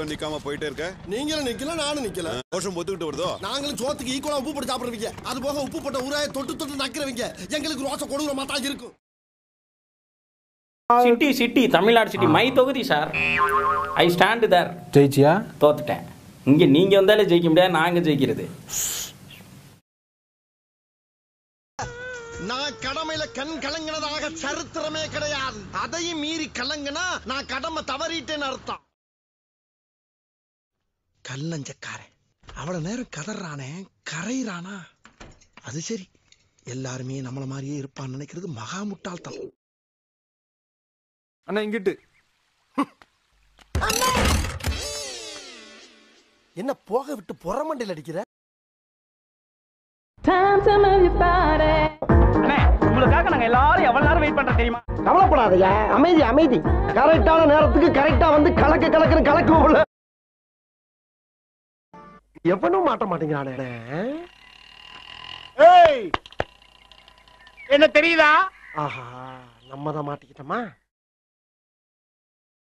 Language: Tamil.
வரைக்கும் நிக்காம போயிட்டே இருக்க நீங்களும் நிக்கல நானும் நிக்கல கோஷம் ஒத்துக்கிட்டு வருதோ நாங்களும் சோத்துக்கு ஈக்குவலா உப்பு போட்டு சாப்பிடுறவங்க அது போக உப்பு போட்ட ஊராய தொட்டு தொட்டு நக்கிறவங்க எங்களுக்கு ரோச கொடூரமா தான் இருக்கும் city city Tamil Nadu city my தொகுதி சார் ஐ ஸ்டாண்ட் தேர் ஜெயிச்சியா தோத்துட்டேன் இங்க நீங்க வந்தாலே ஜெயிக்க முடியாது நாங்க ஜெயிக்கிறது நான் கடமையில கண் கலங்கினதாக சரித்திரமே கிடையாது அதையும் மீறி கலங்கினா நான் கடமை தவறிட்டேன்னு அர்த்தம் கல்லஞ்சக்காரன் அவ்வளவு நேரம் கதறானே கரையிறானா அது சரி எல்லாருமே நம்மள மாதிரியே இருப்பான்னு நினைக்கிறது மகா முட்டாள்தனம் அண்ணா இங்கிட்டு என்ன போக விட்டு புறமண்டையில் அடிக்கிற உங்களுக்காக நாங்க எல்லாரும் எவ்வளவு நேரம் வெயிட் பண்றோம் தெரியுமா கவலைப்படாதயா அமைதி அமைதி கரெக்டான நேரத்துக்கு கரெக்டா வந்து கலக்க கலக்குன்னு கலக்குவோம்ல எவனும் மாட்ட மாட்டேங்கிறானே என்ன தெரியுதா ஆஹா நம்ம தான் மாட்டிக்கிட்டோமா